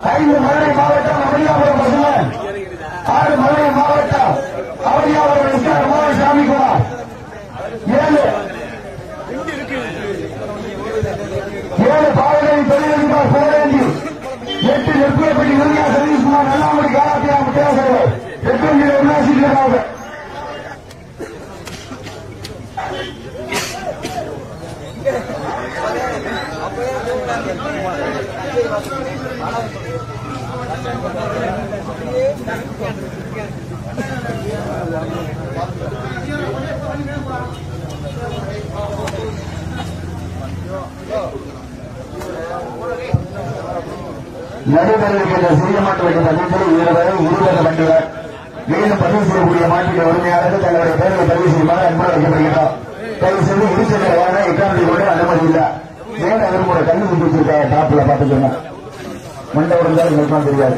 ஐந்து மதுரை மாவட்டம் அவனியாபுரம் பசும ஆறு மதுரை மாவட்டம் அவனியாபுரம் எஸ்ஆர் மோகன் சாமிக்குமார் ஏழு ஏழு பாவனை தொழிலதிபர் போரேந்தி எட்டு நெற்குலப்பட்டி உரிமையா சதீஷ்குமார் நல்லாமணி காலாத்தியா முத்தியாசர் எட்டு உருவாசிக்கிறார்கள் நடைபெறவிருக்கின்ற சிறிய மாட்டு வண்டி பந்தயத்தில் இருபது இருபது வண்டிகள் மேலும் பதிவு செய்யக்கூடிய மாட்டின் உரிமையாளர்கள் தங்களுடைய பெயர்களை பதிவு செய்யுமாறு அன்புடன் வைக்கப்படுகிறார் தயவு செய்து இருசக்கர வாகன எக்காரணத்தை கொண்டு அனுமதி இல்லை மேல அவரும் ஒரு கண்ணு சுத்தி வச்சிருக்காங்க டாப்ல பாத்துக்கோங்க மண்டை உடஞ்சாலும் உங்களுக்கு தெரியாது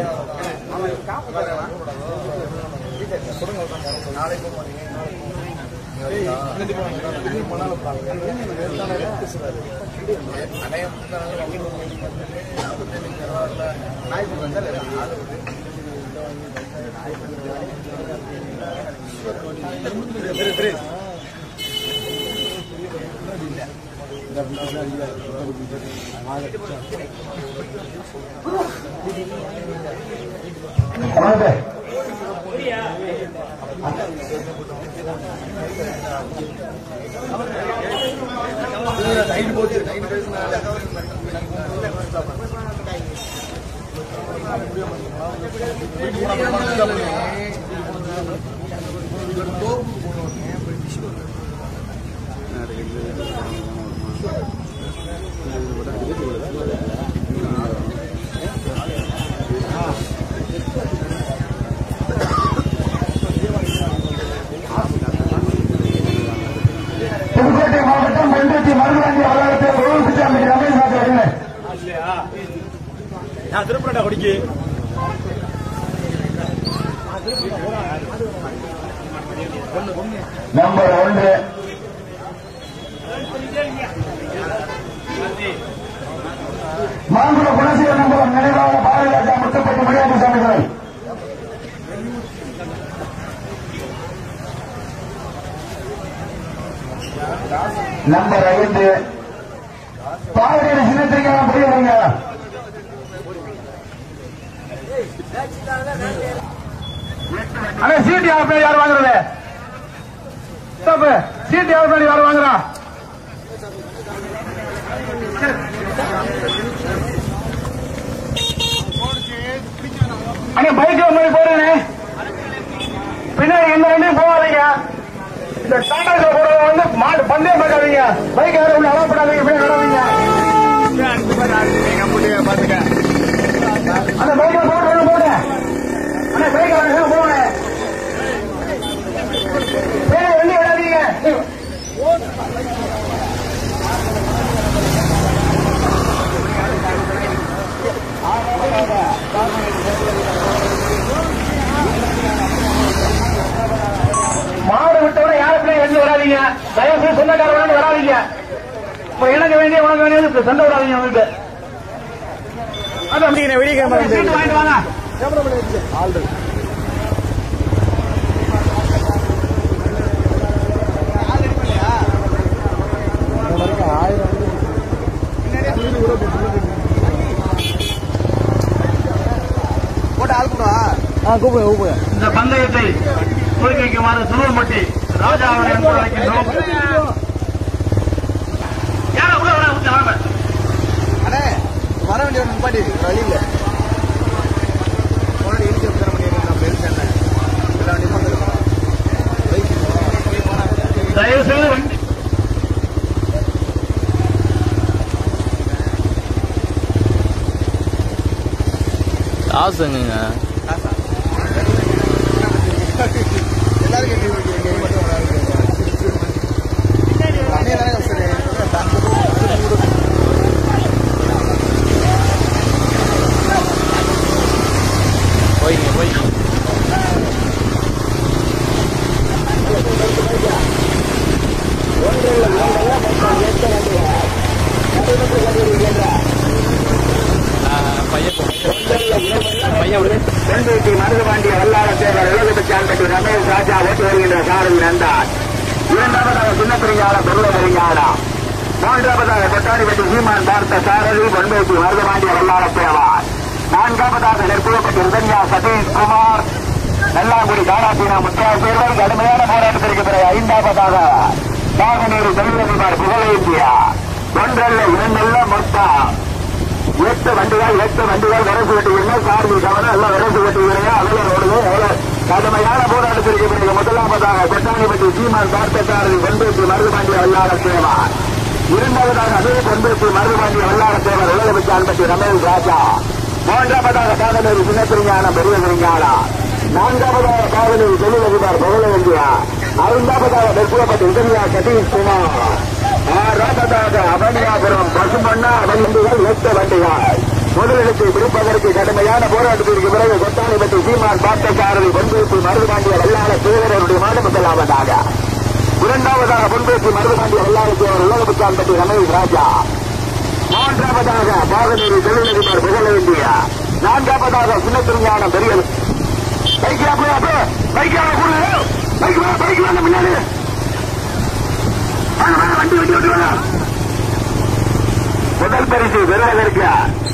வாங்க. புதுக்கோட்டை மாவட்டம் வெள்ளத்தி மருதாண்டி அலுவலகத்தில் கோவில் பிச்சாமி ரமேஷ் மாத்திரங்க நான் திருப்பூர்டா குடிக்கு நம்பர் ஒன்று மாங்குள குணசீல நம்பர் நினைவாக பாரதிராஜா முத்தப்பட்டு மணியாண்டி சாமிகள் நம்பர் ஐந்து பாவடியோட சின்னத்திரிக்கா புரியுதுங்க அண்ணா சீட் யார் பேர் யார் வாங்குறது ஸ்டாப் சீட் யார் பேர் யார் வாங்குறா அண்ணா பைக்ல மாதிரி போறேனே பின்னாடி எந்த வண்டியும் போகாதீங்க இந்த டாடா போறவங்க வந்து மாடு பந்தயம் பார்க்காதீங்க பைக் யாரும் உள்ள அலோவ் பண்ணாதீங்க போய் விடாதீங்க அந்த பைக்ல போட்டு போடு அண்ணா பைக் வாங்க போங்க வேற வண்டி விடாதீங்க மாடு விட்டவரை யாருக்குமே வெளியே வராதீங்க தயவு செய்து சொந்தக்கார வந்து வராதீங்க இப்ப எனக்கு வேண்டிய உனக்கு வேண்டியது சண்டை விடாதீங்க உங்களுக்கு அதான் வெளியே கேமரா வாங்கிட்டு வாங்க இந்த பந்தயத்தை துவக்கிக்குமாறு சுருவம்பட்டி ராஜா அவரை அன்பு அழைக்கின்றோம் யாரா உள்ள வர உள்ள வாங்க அண்ணே வர வேண்டிய நிப்பாட்டி வழி இல்ல முன்னாடி இடிச்சு தர முடியாது நான் பெருசு என்ன எல்லா வண்டியும் தயவு செய்து வண்டி காசுங்க எல்லாரும் கேட்டு இங்க மட்டும் வராது அண்ணே தானே சரி போய்ங்க போய்ங்க ஆ, பையன் பையன் விடு பெண்பேட்டி மருதுபாண்டிய வல்லார தேவர் எழுபத்தி சாந்தட்டு ரமேஷ் ராஜா ஓட்டு வருகின்ற சாரதி நந்தார் இரண்டாவதாக சின்ன பெரியாள பெருவ பெரியாளா மூன்றாவதாக கொட்டாடிப்பட்டி சீமான் பார்த்த சாரதி பெண்பேட்டி மருதுபாண்டிய வல்லார தேவார் நான்காவதாக நெற்புறப்பட்டி உதன்யா சதீஷ் குமார் நல்லாங்குடி தாராசீனா முத்தியா சேர்வர் கடுமையான போராட்டத்திற்கு பிறகு ஐந்தாவதாக நாகநீர் தமிழகமார் புகழேந்தியா ஒன்றல்ல இரண்டல்ல மொத்தம் எட்டு வண்டிகள் எட்டு வண்டிகள் விரசு வெட்டுகிறீங்க சார்பி கவனம் எல்லாம் விரசு வெட்டுகிறீங்க அதில் ரோடுங்க எவ்வளவு கடுமையான போராட்டத்திற்கு பிறகு முதலாவதாக கொட்டாணிப்பட்டி சீமான் பார்த்த சாரதி கொண்டேசி மருதுபாண்டிய வல்லார சேவா இரண்டாவதாக அதே கொண்டேசி மருதுபாண்டிய வல்லார சேவர் உலகமிச்சான்பட்டி ரமேஷ் ராஜா மூன்றாவதாக காதலூர் சின்னத்திரிஞானம் பெரிய விஞ்ஞானா நான்காவதாக காதலூர் தொழிலதிபர் பகல இந்தியா ஐந்தாவதாக வெற்றியப்பட்ட இதனியா சதீஷ் குமார் ஆறாவதாக அவனியாபுரம் பசுமண்ணா வண்டிகள் எட்டு வண்டிகள் முதலிடத்தை பிடிப்பதற்கு கடுமையான போராட்டத்திற்கு பிறகு கொத்தானிப்பட்டி சீமான் பார்த்தசாரதி பொன்பேசி மருதுபாண்டிய வல்லாள தேவரருடைய மாடு முதலாவதாக இரண்டாவதாக பொன்பேசி மருதுபாண்டிய வல்லாள தேவர் உலகபுத்தான்பட்டி ரமேஷ் ராஜா மூன்றாவதாக பாகனூரி தொழிலதிபர் புகழேந்தியா நான்காவதாக சின்னத்திருஞானம் பெரிய பைக்கியா போய் அப்போ பைக்கியா கூட பைக் வா பைக் வாங்க முன்னாடி வாங்க, வாங்க, வண்டி வண்டி வண்டி வாங்க முதல் பரிசு பெறுவதற்கு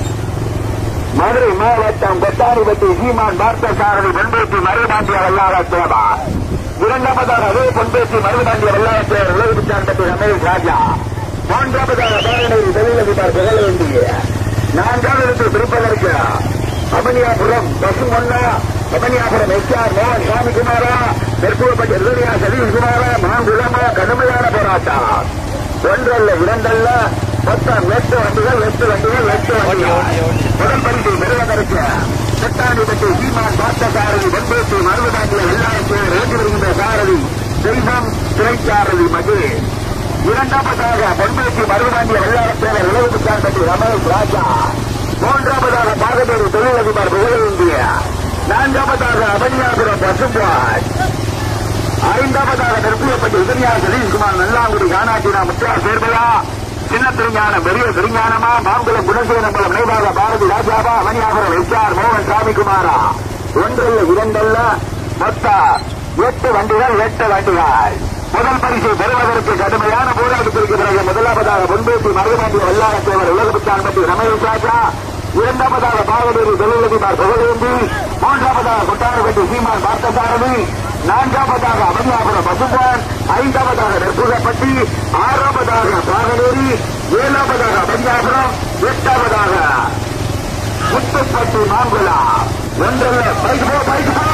மதுரை மாவட்டம் கொட்டாரிப்பட்டி சீமான் பார்த்தசாரதி பொன்பேசி மருதாண்டிய வல்லார தேவா இரண்டாவதாக அதே பொன்பேசி மருதாண்டிய வல்லார தேவர் உலகச்சாண்டத்தை ரமேஷ் ராஜா மூன்றாவதாக பாரநூறு தொழிலதிபர் புகழவேண்டிய நான்காவது திருப்பதற்கு அமனியாபுரம் பசுமண்ணா அமனியாபுரம் எஸ் ஆர் மோகன் சாமிகுமாரா நெற்பூர்பட்டி ரிதனியா சதீஷ்குமாரா மாங்குளமா கடுமையான போராட்டம் ஒன்றல்ல இரண்டல்ல மொத்தம் எட்டு வண்டிகள் எட்டு வண்டிகள் எட்டு வண்டிகள் முதல் பரிசு பெறுவதற்கு செட்டாணிப்பட்டி சீமான் பார்த்த சாரதி வெண்பேசி மருதுபாண்டிய வெள்ளாயத்தை ஏற்றி வருகின்ற சாரதி செல்வம் திரைச்சாரதி மகேஷ் இரண்டாவதாக பொன்பேசி மருதுபாண்டிய வெள்ளாளத்தேவர் உலகத்துக்காண்பட்டி ரமேஷ் ராஜா மூன்றாவதாக பாகதேவி தொழிலதிபர் புகழேந்திய நான்காவதாக அபன்யாபுரம் பசும்பாய் ஐந்தாவதாக நெருப்பியப்பட்ட உதனியா சதீஷ்குமார் நல்லாங்குடி கானாட்டினா முத்தியா சேர்பலா சின்ன திருஞான பெரிய திருஞானமா மாங்குளம் குணசேனம்பலம் நினைவாக பாரதி ராஜாவா மணியாபுரம் எஸ்ஆர் மோகன் சாமிக்குமாரா ஒன்றல்ல இரண்டல்ல மொத்த எட்டு வண்டிகள் எட்டு வண்டிகள் முதல் பரிசை பெறுவதற்கு கடுமையான போராட்டத்திற்கு பிறகு முதலாவதாக பொன்பேசி மருதுபாண்டி வல்லாரத்தேவர் உலகப்புத்தான்பட்டி ரமேஷ் ராஜா இரண்டாவதாக பாவலூரி தொழிலதிபர் புகழேந்தி மூன்றாவதாக கொட்டாரப்பட்டி சீமான் பார்த்தசாரதி நான்காவதாக அமர்நாபுரம் பசுபான் ஐந்தாவதாக நெற்புகப்பட்டி ஆறாவதாக பாகலூரி ஏழாவதாக அமர்நாபுரம் எட்டாவதாக முத்துப்பட்டி மாங்குளா ஒன்றல்ல பைக் போ பைக் போ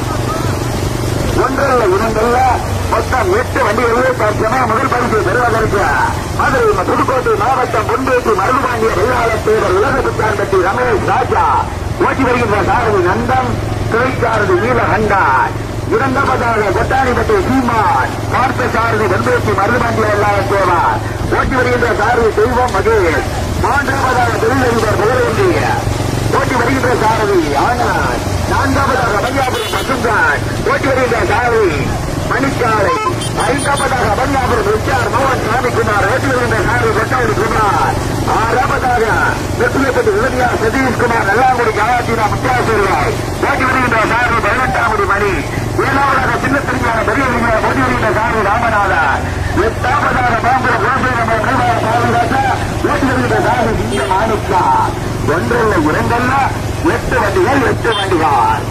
ஒன்றல்ல இரண்டல்ல மொத்தம் எட்டு வண்டிகளில் தற்சமயம் முதல் பரிசு பெறுவதற்கு மதுரை புதுக்கோட்டை மாவட்டம் பொன்பேசி மருதுபாண்டிய வெள்ளாளத் தேவர் உலக புத்தாண்டத்தி ரமேஷ் ராஜா ஓட்டி வருகின்ற சாரதி நந்தம் துணைச்சாரதி நீலகண்டான் இரண்டாவதாக கொட்டாணிப்பட்டி சீமான் பார்த்த சாரதி பொன்பேசி மருதுபாண்டிய வெள்ளாளத் தேவர் ஓட்டி வருகின்ற சாரதி தெய்வம் மகேஷ் மூன்றாவதாக தொழிலதிபர் புகழேந்திய ஓட்டி வருகின்ற சாரதி ஆனால் நான்காவதாக மணியாபுரம் பசுங்கான் ஓட்டி வருகின்ற சாரதி மணிக்காலை ஐந்தாவதாக மணியாபுரம் எச்ஆர் மோகன் சாமிக்குமார் ஓட்டி வருகின்ற சாரதி கொட்டாடி குமார் ஆறாவதாக வெற்றியப்பட்டு உதவியா சதீஷ்குமார் நல்லாங்குடி கலாச்சினா முத்தியாசூர்வாய் ஓட்டி வருகின்ற சாரதி பதினெட்டாம் மணி ஏழாவதாக சின்ன திருஞான பெரிய ஓட்டி வருகின்ற சாரதி ராமநாதன் எட்டாவதாக பாம்புரம் குலசேகரம் மூணாவது பாதுகாத்த ஓட்டி வருகின்ற சாரதி இந்த மாணிக்கா ஒன்றல்ல இரண்டல்ல எட்டு வண்டிகள் எட்டு வண்டிகள்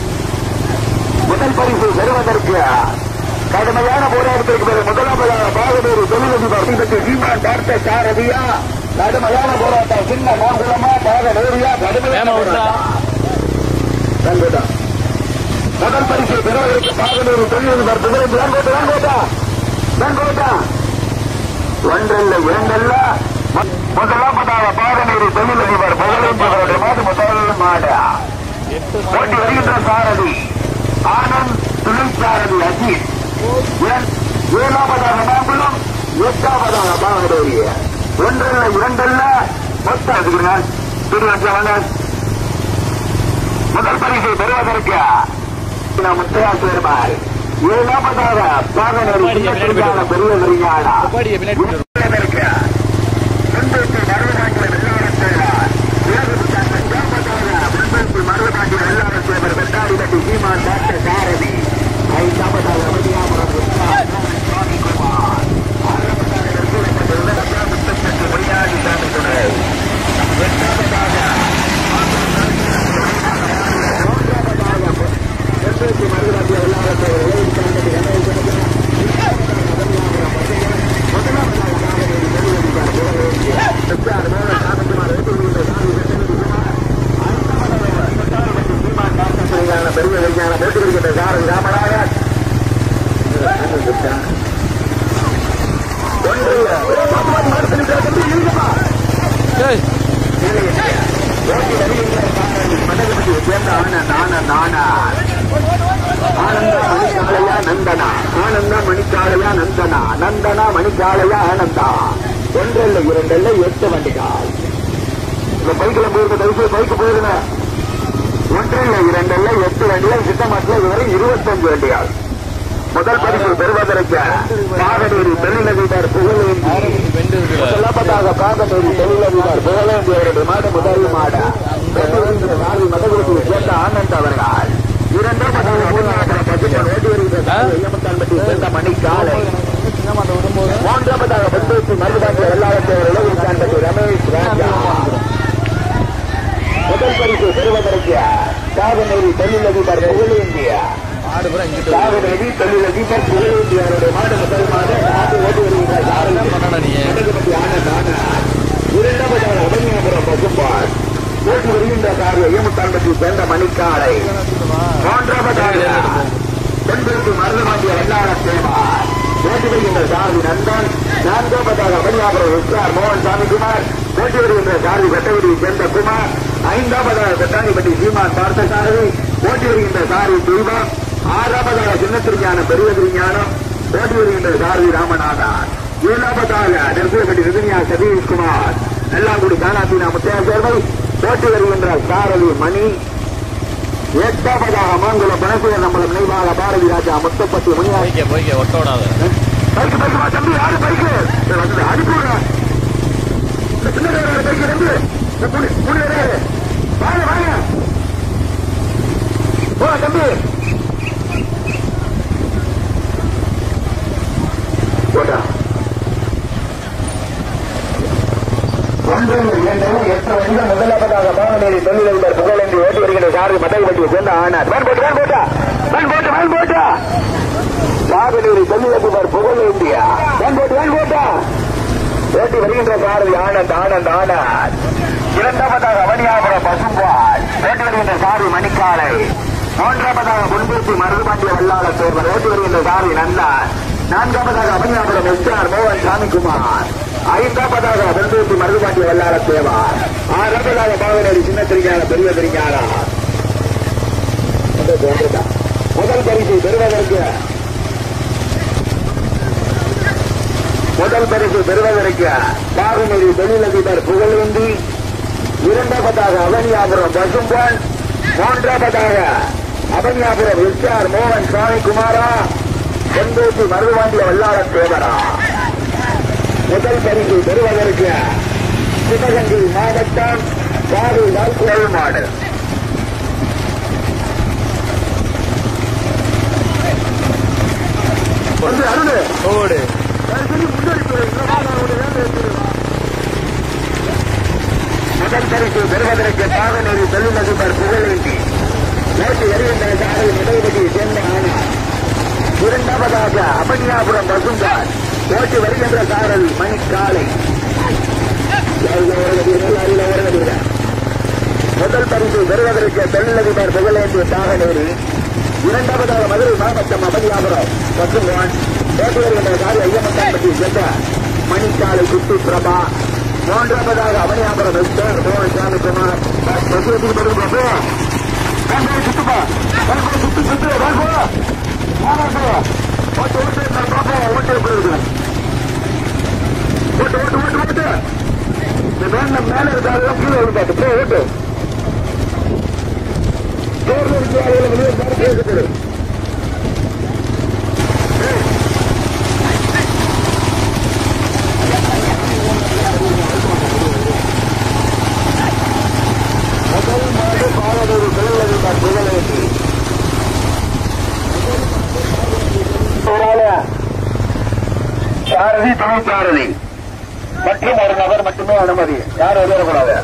முதல் பரிசு பெறுவதற்கு கடுமையான போராட்டத்திற்கு பிறகு முதலாவதாக பாகதூர் தொழிலதிபர் தீபத்து சீமான் பார்த்த சாரதியா கடுமையான போராட்டம் சின்ன மாங்குளமா பாகதூரியா கடுமையான வேமா விட்றா. போராட்டம் தங்கோட்டா. முதல் பரிசு பெறுவதற்கு பாகதூர் தொழிலதிபர் புகழேந்தி வெங்கோட்டா வெங்கோட்டா வெங்கோட்டா ஒன்றல்ல இரண்டல்ல மு- முதலாவதாக பாகனூர் தொழிலதிபர் புகழேந்தியவருடைய மாடு முதல் மாடு ஓட்டி வருகின்ற சாரதி ஆனந்த் துணைச்சாரதி அஜித் ஏழ்- ஏழாவதாக மாங்குளம் எட்டாவதாக பாகடோரிய ஒன்றல்ல இரண்டல்ல மொத்தம் இருக்கிறார் திருவஞ்சவங்க முதல் பரிசை பெறுவதற்கு நாம் முத்தையா சேர்மார் ஏழாவதாக பாகனூர் சின்னத்திற்கான பெரிய விரிஞானா கபாடியை பின்னாடி கொண்டு வரும். பெறுவதற்கு செந்தூர் மருதநாட்டில் வெள்ளாளத்தேவார் ஏழு அஞ்சாவதாக ஆனந்த் ஆனந்த் ஆனந்த் ஆனந்தா மணிக்காளையா நந்தனா ஆனந்தா மணிக்காளையா நந்தனா நந்தனா மணிக்காளையா ஆனந்தா ஒன்றல்ல இரண்டல்ல எட்டு வண்டிகள் இந்த பைக்கில் போயிருக்க தவிர பைக்கு போயிருங்க ஒன்றில் இரண்டல்ல எட்டு வண்டிகள் சித்தமட்டில் இதுவரை இருபத்தஞ்சு வண்டிகள் முதல் பரிசு பெறுவதற்கு நாகநேரி பெருநகர் புகழேந்தி முதலாவதாக காகநேரி பெருநகர் புகழேந்தி அவருடைய மாடு முதல் மாடு நாளை மதகுலத்தில் சேர்ந்த ஆனந்த் அவர்கள் இரண்டாவதாக மூணாவது பசுமன் ஓடி வருகிற ஐயமத்தான்பட்டி சேர்ந்த மணி காலை மூன்றாவதாக பத்தூசி மருதாங்க வெள்ளாளத்தேவர் இளவில் காண்பது ரமேஷ் ராஜா முதல் பரிசு பெறுவதற்கு காகநேரி தொழிலதிபர் புகழேந்தியா ஆடு பூரா இங்கிட்டு காவலரடி தொழிலதிபர் புகழேந்தியாருடைய மாடு முதல் மாடு மாடு ஓடி வருகிற யாரும் பண்ணடா நீ வடகுபதி ஆனந்தான இரண்டாவதாக உடனியாபுரம் பசும்பால் ஓட்டி வருகின்ற காரில் ஏமுத்தான்பட்டி சேர்ந்த மணிக்காலை மூன்றாவதாக தென்பிற்கு மருதமாண்டிய வல்லார சேவார் ஓட்டி வருகின்ற சாதி நந்தன் நான்காவதாக உடனியாபுரம் விஸ்வார் மோகன் சாமிக்குமார் ஓட்டி வருகின்ற சாதி வெட்டகுடியை சேர்ந்த குமார் ஐந்தாவதாக வெட்டாணிப்பட்டி சீமான் பார்த்தசாரதி ஓட்டி வருகின்ற சாரி தீபம் ஆறாவதாக சின்ன திருஞானம் பெரிய திருஞானம் ஓட்டி வருகின்ற சாரதி ராமநாதன் ஏழாவதாக நெருப்பட்டி ரிதனியா சதீஷ்குமார் நல்லாங்குடி கானாத்தீனா முத்தையா சேர்வை ஓட்டி வருகின்ற சாரதி மணி எட்டாவதாக மாங்குளம் பணசுவர் நம்மளம் நினைவாக பாரதி ராஜா முத்தப்பட்டி முனியா போய்க்க போய்க்க ஒட்ட விடாத பைக்கு பைக்கு வா தம்பி யாரு பைக்கு வந்து அனுப்பிவிடுற சின்ன பைக்கு ரெண்டு புடி புடி வாங்க வாங்க போ தம்பி போட்டா ஒன்று இரண்டு எட்டு வண்டிகள் முதலாவதாக பாவநேரி தொழிலதிபர் புகழேந்தி ஓட்டி வருகின்ற சாரதி மட்டை வண்டியை சேர்ந்த ஆனார் வேன் போட்டு வேன் போட்டா வேன் போட்டு வேன் போட்டா பாவநேரி தொழிலதிபர் புகழேந்தியா வேன் போட்டு வேன் போட்டா ஓட்டி வருகின்ற சாரதி ஆனந்த் ஆனந்த் ஆனந்த் இரண்டாவதாக அவனியாபுரம் பசும்பால் ஓட்டி வருகின்ற சாரதி மணிக்காலை மூன்றாவதாக குன்பூர்த்தி மருதுபாண்டிய வல்லாள தேர்வர் ஓட்டி வருகின்ற சாரதி நன்னார் நான்காவதாக அவனியாபுரம் எஸ்ஆர் மோகன் சாமிக்குமார் ஐந்தாவதாக வெந்தூர்த்தி மருதுபாண்டிய வல்லாள தேவார் ஆறாவதாக பாவனேரி சின்ன திருஞான பெரிய திருஞானா முதல் பரிசு பெறுவதற்கு முதல் பரிசு பெறுவதற்கு பாகநேரி தொழிலதிபர் புகழேந்தி இரண்டாவதாக அவனியாபுரம் பசும்பன் மூன்றாவதாக அவனியாபுரம் எஸ்ஆர் மோகன் சாமிக்குமாரா செந்தூசி மருதுவாண்டிய வல்லாள தேவரா முதல் பரிசு பெறுவதற்கு சிவகங்கை மாவட்டம் பாரிவால் குரல் மாடு வந்து அருள் ஓடு முதல் பரிசு பெறுவதற்கு பாகநேரி தொழிலதிபர் புகழேந்தி நேற்று எறிகின்ற சாரதி முதல்வதியை சேர்ந்த ஆனார் இரண்டாவதாக அபனியாபுரம் வசுந்தார் ஓட்டி வருகின்ற சாரதி மணிக்காலை முதல் பரிசு பெறுவதற்கு தொழிலதிபர் புகழேந்தி பாகநேரி இரண்டாவதாக மதுரை மாவட்டம் அபனியாபுரம் வசுந்தான் ஓட்டி வருகின்ற சாரி ஐயமத்தான்பட்டி சென்ற மணிக்காலை குட்டி பிரபா மூன்றாவதாக அவனியாபுரம் எஸ்டர் மோகன் சாமிக்குமார் பசுவத்துக்கு பெருமை சுத்துப்பா சுத்து சுத்து வாங்க ஓட்டு ஓட்டு நான் பாப்பா ஓட்டு எப்படி இருக்கு ஓட்டு ஓட்டு ஓட்டு ஓட்டு இந்த வேண்டம் மேல இருக்காது கீழே இருக்காது போ ஓட்டு தேர்தல் இருக்கு அதில் வெளியே பேசப்படு முதல் மாடு பாலதொரு தொழிலதிபர் புகழேந்தி சாரதி துணை சாரதி மற்றும் ஒரு நபர் மட்டுமே அனுமதி யாரும் வெளியேறக்கூடாது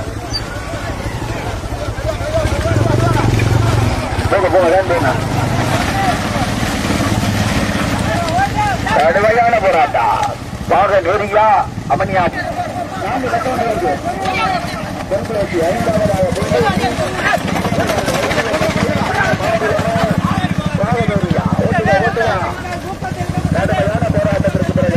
போங்க போங்க வேண்டாம் கடுமையான போராட்டம் பாக நெறியா அமனியா கடுமையான போராட்டத்திற்கு பிறகு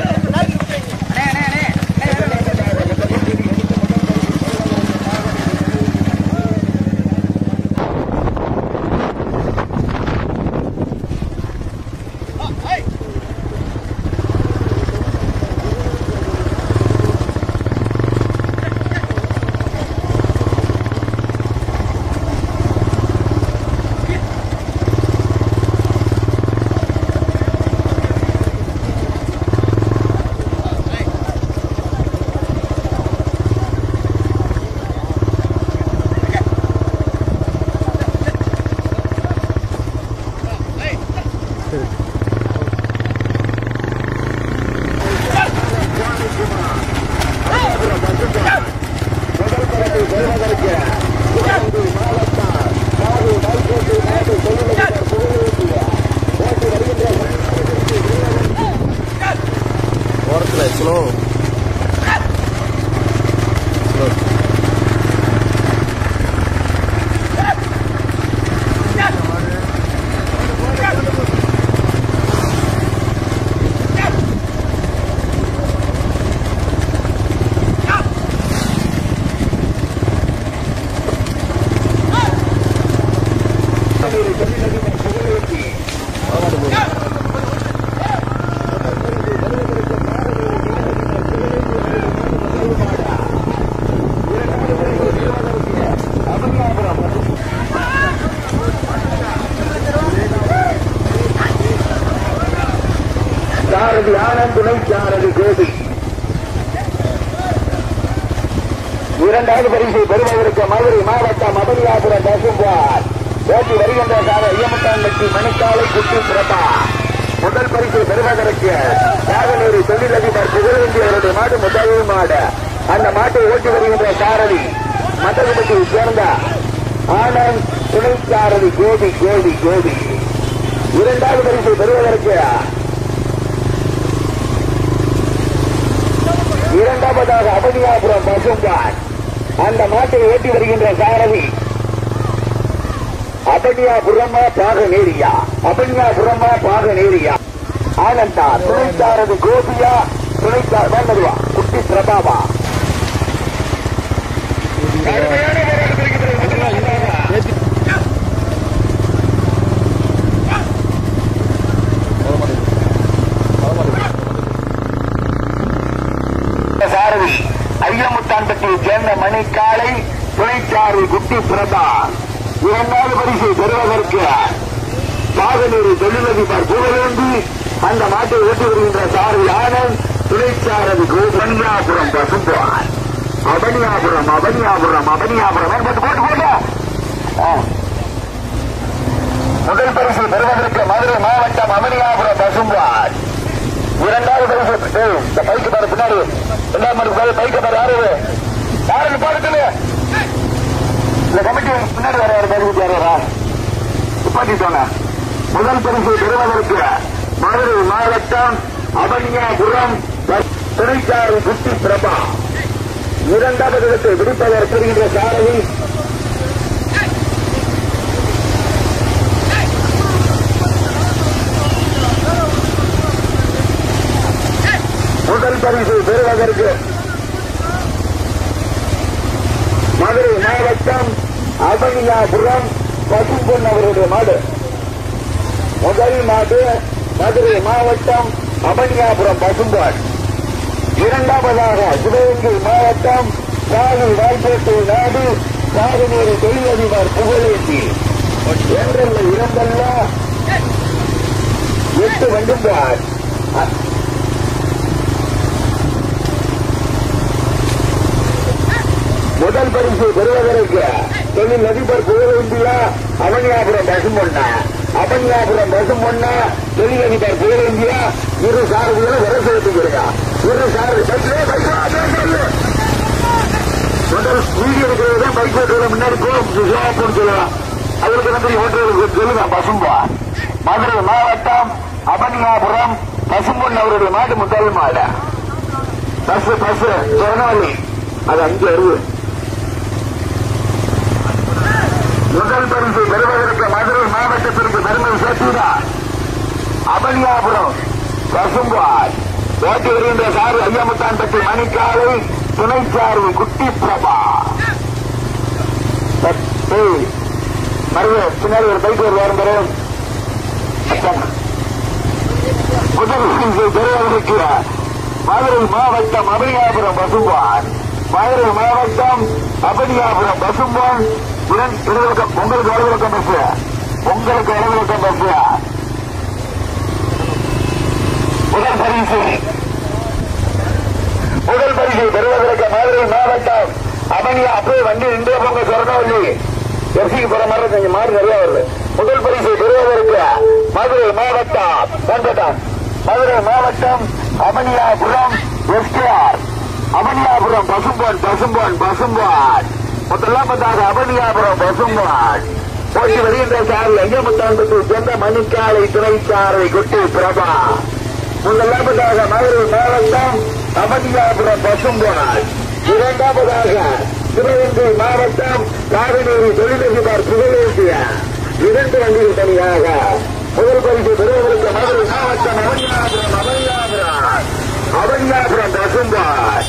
இரண்டாவது பரிசு பெறுவதற்கு மதுரை மாவட்டம் அபனியாபுரம் பசும்பார் ஓட்டி வருகின்ற கால ஐயமுட்டான்பட்டி மணிக்காலை குட்டி பிரபா முதல் பரிசு பெறுவதற்கு நாகநேரி தொழிலதிபர் புகழேந்தி அவருடைய மாடு முதல் மாடு அந்த மாட்டை ஓட்டி வருகின்ற சாரதி மதகுபட்டியை சேர்ந்த ஆனந்த் துணை சாரதி கோபி கோபி கோபி இரண்டாவது பரிசு பெறுவதற்கு இரண்டாவதாக அபனியாபுரம் பசும்பான் அந்த மாட்டை ஓட்டி வருகின்ற சாரதி அபனியாபுரமா பாகநேரியா அபனியாபுரமா பாகநேரியா ஆனந்தா துணைச்சாரதி கோபியா துணைச்சார் வேண்டதுவா குட்டி பிரபாவா கடுமையான போராட்டம் இருக்கிறது. சாரதி ஐயமுத்தான்பட்டியை சேர்ந்த மணிக்காலை துணைச்சாரி குட்டி பிரபா இரண்டாவது பரிசை பெறுவதற்கு பாகனூர் தொழிலதிபர் புகழேந்தி அந்த மாட்டை ஓட்டி வருகின்ற சாரதி ஆனந்த் துணைச்சாரதி கோபன்யாபுரம் பசும்பான் அபனியாபுரம் அபனியாபுரம் அபனியாபுரம் போட்டு போட்டு போட்டு ஆ. முதல் பரிசு பெறுவதற்கு மதுரை மாவட்டம் அமனியாபுரம் பசும்பான் இரண்டாவது பரிசு ஏய், இந்த பைக்கு பாரு பின்னாடி ரெண்டாம் மணி பைக்கை பாரு யாரு இது? யாரு பாருக்குது இந்த கமிட்டி பின்னாடி வர யாரு பரிசு யாரா துப்பாட்டிட்டோங்க முதல் பரிசு பெறுவதற்கு மதுரை மாவட்டம் அவனியாபுரம் துணைச்சாரி குட்டி பிரபா இரண்டாவது இடத்தை பிடிப்பதற்கு வருகின்ற சாரதி முதல் பரிசு பெறுவதற்கு மதுரை மாவட்டம் அவனியாபுரம் பசும்பொன் அவருடைய மாடு முதல் மாடு மதுரை மாவட்டம் அவனியாபுரம் பசும்பொன் இரண்டாவதாக சிவகங்கை மாவட்டம் சாகு வாய்ப்பேட்டை நாடு சாகுநீர் தொழிலதிபர் புகழேந்தி என்றல்ல இரண்டல்ல எட்டு வண்டும்பார் முதல் பரிசு பெறுவதற்கு தொழில் அதிபர் புகழேந்தியா அவனியாபுரம் பசும்பொன்னா அவனியாபுரம் பசும்பொன்னா தொழில் அதிபர் புகழேந்தியா இரு சார்புகளை வர சேர்த்துக்கிறீங்க இரு சார்பு பஸ்ல பஸ் முதல் வீடியோ எடுக்கிறது தான் பைக் ஓட்டுறது முன்னாடி போகும் சிவாப்புன்னு சொல்லலாம் அவருக்கு நம்பி ஓட்டுறதுக்கு சொல்லுங்க பசும்பா மதுரை மாவட்டம் அவனியாபுரம் பசும்பொன் அவருடைய மாடு முதல் மாடு பஸ் பஸ் சொர்ணவல்லி அது அஞ்சு அறுபது முதல் பரிசு பெறுவதற்கு மதுரை மாவட்டத்திற்கு பெருமை சேர்த்துதான் அபனியாபுரம் பசும்பால் ஓட்டி வருகின்ற சாரு ஐயமுத்தான்பட்டி மணிக்காலை துணைச்சாரு குட்டி பிரபா மருது பின்னாடி ஒரு பைக் ஒரு வாரம் பெறும் முதல் பரிசு பெறுவதற்கு மதுரை மாவட்டம் அபனியாபுரம் பசும்பான் மதுரை மாவட்டம் அபனியாபுரம் பசும்பான் உடன் இடதுபக்கம் உங்களுக்கு இடதுபக்கம் பஸ் உங்களுக்கு இடதுபக்கம் பஸ் முதல் பரிசு முதல் பரிசு பெறுவதற்கு மதுரை மாவட்டம் அமனியா அப்படியே வண்டி இந்திய பொங்க சொரணவல்லி எஃப்சிக்கு போற மாதிரி கொஞ்சம் மாறி நிறைய வருது முதல் பரிசு பெறுவதற்கு மதுரை மாவட்டம் வந்துட்டான் மதுரை மாவட்டம் அமனியாபுரம் எஸ்கேஆர் அமனியாபுரம் பசும்பொன் பசும்பொன் பசும்பொன் முதலாம் பத்தாக அமனியாபுரம் பசும்பொன் போட்டி வருகின்ற சாரி ஐயமுத்தான்பட்டி சொந்த மணிக்காலை துணைச்சாரை குட்டி பிரபா முதலாவதாக மதுரை மாவட்டம் அமனியாபுரம் பசும்பொன் இரண்டாவதாக சிவகங்கை மாவட்டம் காவிரி தொழிலதிபர் புகழேந்திய இரண்டு வண்டிகள் தனியாக முதல் பரிசு பெறுவதற்கு மதுரை மாவட்டம் அவனியாபுரம் அவனியாபுரம் அவனியாபுரம் பசும்பார்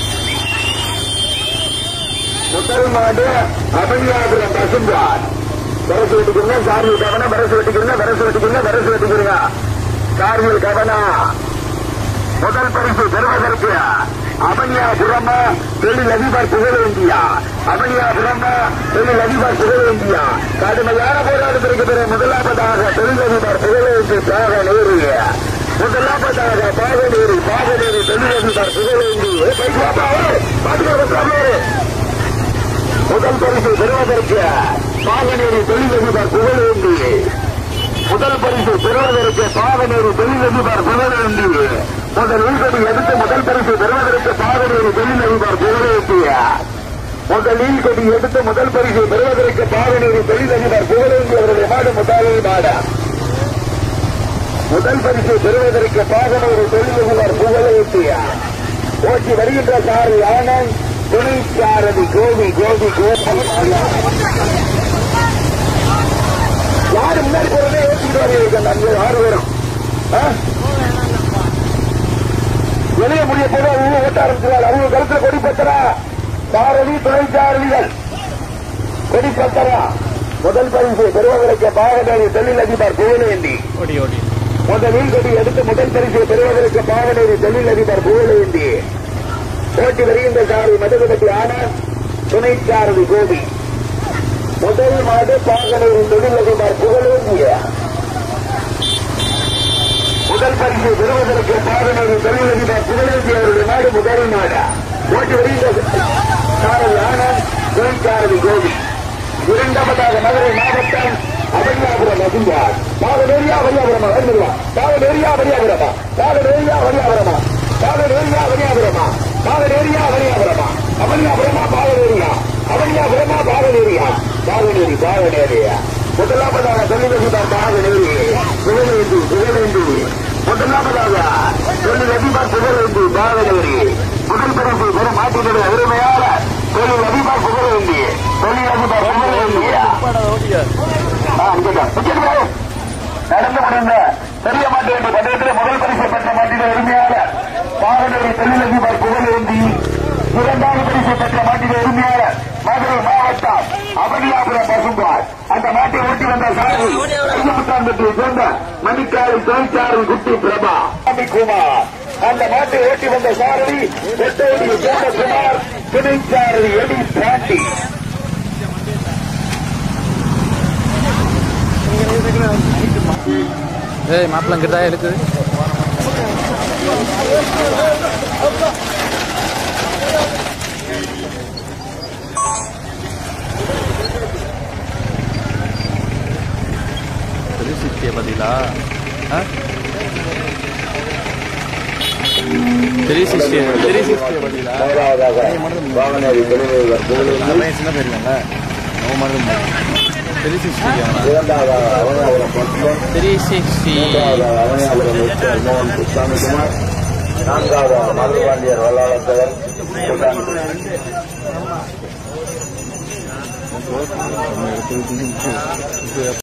முதல் மாடு அவனியாபுரம் பசும்பார் பரசு வெட்டிக்கிறீங்க சார்பில் கவனம் பரசு வெட்டிக்கிறீங்க பரசு வெட்டிக்கிறீங்க பரசு வெட்டிக்கிறீங்க சார்பில் கவனம் முதல் பரிசு பெறுவதற்கு அவனியாபுரமா தொழில் அதிபர் புகழேந்தியா அவனியாபுரமா தொழில் அதிபர் புகழேந்தியா கடுமையான போராட்டத்திற்கு பிறகு முதலாவதாக தொழில் அதிபர் புகழேந்தி பாக நேரிய முதலாவதாக பாகநேரி பாகநேரி தொழில் அதிபர் புகழேந்தி பாத்துக்கோ முதல் பரிசு பெறுவதற்கு பாகனேரி தொழிலதிபர் புகழேந்தி முதல் பரிசு பெறுவதற்கு பாகனேரி தொழிலதிபர் புகழேந்தி முதல் உள்கடி எடுத்து முதல் பரிசு பெறுவதற்கு பாகனேரி தொழிலதிபர் புகழேந்திய முதலில் கொடி எடுத்து முதல் பரிசு பெறுவதற்கு பாகனேரி தொழிலதிபர் புகழேந்தி அவருடைய மாடு முதலாளி மாடா முதல் பரிசு பெறுவதற்கு பாகனூர் தொழிலதிபர் புகழேந்தியா ஓட்டி வருகின்ற சாரி ஆனந்த் துணை சாரதி கோவி கோவி கோபி யாரு முன்னாடி போறதே யோசிச்சுட்டு வரீங்க அஞ்சு ஆறு பேரும் ஆ? வெளியே முடிய போது அவங்க ஓட்ட ஆரம்பிச்சுவார் அவங்க கருத்துல கொடி பத்தரா சாரதி துணை சாரதிகள் கொடி பத்தரா முதல் பரிசு பெறுவதற்கு பாகனேரி தொழில் அதிபர் புகழேந்தி ஓடி ஓடி முதலில் கொடி எடுத்து முதல் பரிசு பெறுவதற்கு பாகனேரி தொழில் அதிபர் புகழேந்தி போட்டி வருகின்ற சாரதி மதுகபதி ஆனந்த் துணை சாரதி கோபி முதல் மாடு பாகனேரி தொழில் அதிபர் புகழேந்திய முதல் பரிசு பெறுவதற்கு பாகனேரி தொழில் அதிபர் புகழேந்தி அவருடைய நாடு முதல் நாடு போட்டி வருகின்ற சாரதி ஆனந்த் துணை சாரதி கோபி இரண்டாவதாக மதுரை மாவட்டம் அபரியாபுரம் வசிந்தார் பாகனேரியா வரியாபுரமா வருமா பாகனேரியா வரியாபுரமா பாகனேரியா வரியாபுரமா பாகனேரியா வரியாபுரமா பாகனேரியா வரியாபுரமா அபரியாபுரமா பாகனேரியா அபரியாபுரமா பாகனேரியா பாகனேரி பாகனேரியா முதலாவதாக தொழிலதிபர் பாகனேரி புகழேந்தி புகழேந்தி முதலாவதாக தொழிலதிபர் புகழேந்தி பாகனேரி முதல் பரிசு பெரும் மாட்டினுடைய உரிமையாளர் தொழிலதிபர் புகழேந்தி தொழிலதிபர் புகழேந்தியா ஆ, இங்கதான். நிச்சயமாக. நடந்து முடிந்த பெரிய மாட்டு வண்டி பந்தயத்தில் முதல் பரிசு பெற்ற மாட்டின் உரிமையாளர் பாகனேரி தொழிலதிபர் புகழேந்தி இரண்டாவது பரிசு பெற்ற மாட்டின் உரிமையாளர் மதுரை மாவட்டம் அபனியாபுரம் பசும்பார் அந்த மாட்டை ஓட்டி வந்த சாரி ஐயமுத்தாம்பட்டியை சேர்ந்த மணிக்காலை தொழிற்சாலை குட்டி பிரபா குமார் அந்த மாட்டை ஓட்டி வந்த சாரதி வெட்டோடியை சேர்ந்த குமார் துணைச்சாரதி எடி பிராண்டி ஏய் மாப்பிள்ள இங்கிட்ட தான் இருக்குது த்ரீ சிக்ஸ்டியை பார்த்தீங்களா த்ரீ சிக்ஸ்டி த்ரீ சிக்ஸ்டியை பார்த்தீங்களா பாகனேரி தொழிலதிபர் புகழேந்தி நிறைய சின்ன பேர் இருக்காங்க நம்ம மட்டும் த்ரீ சிக்ஸ்டி இரண்டாவதாக அவனாபுரம் பட்டம் த்ரீ சிக்ஸ்டி மூன்றாவதாக அவனியாபுரம் எஸ்ஆர் மோகன் குஸ்தாமிக்குமார் நான்காவதாக மதுபாண்டியர் வல்லாளத்தவர்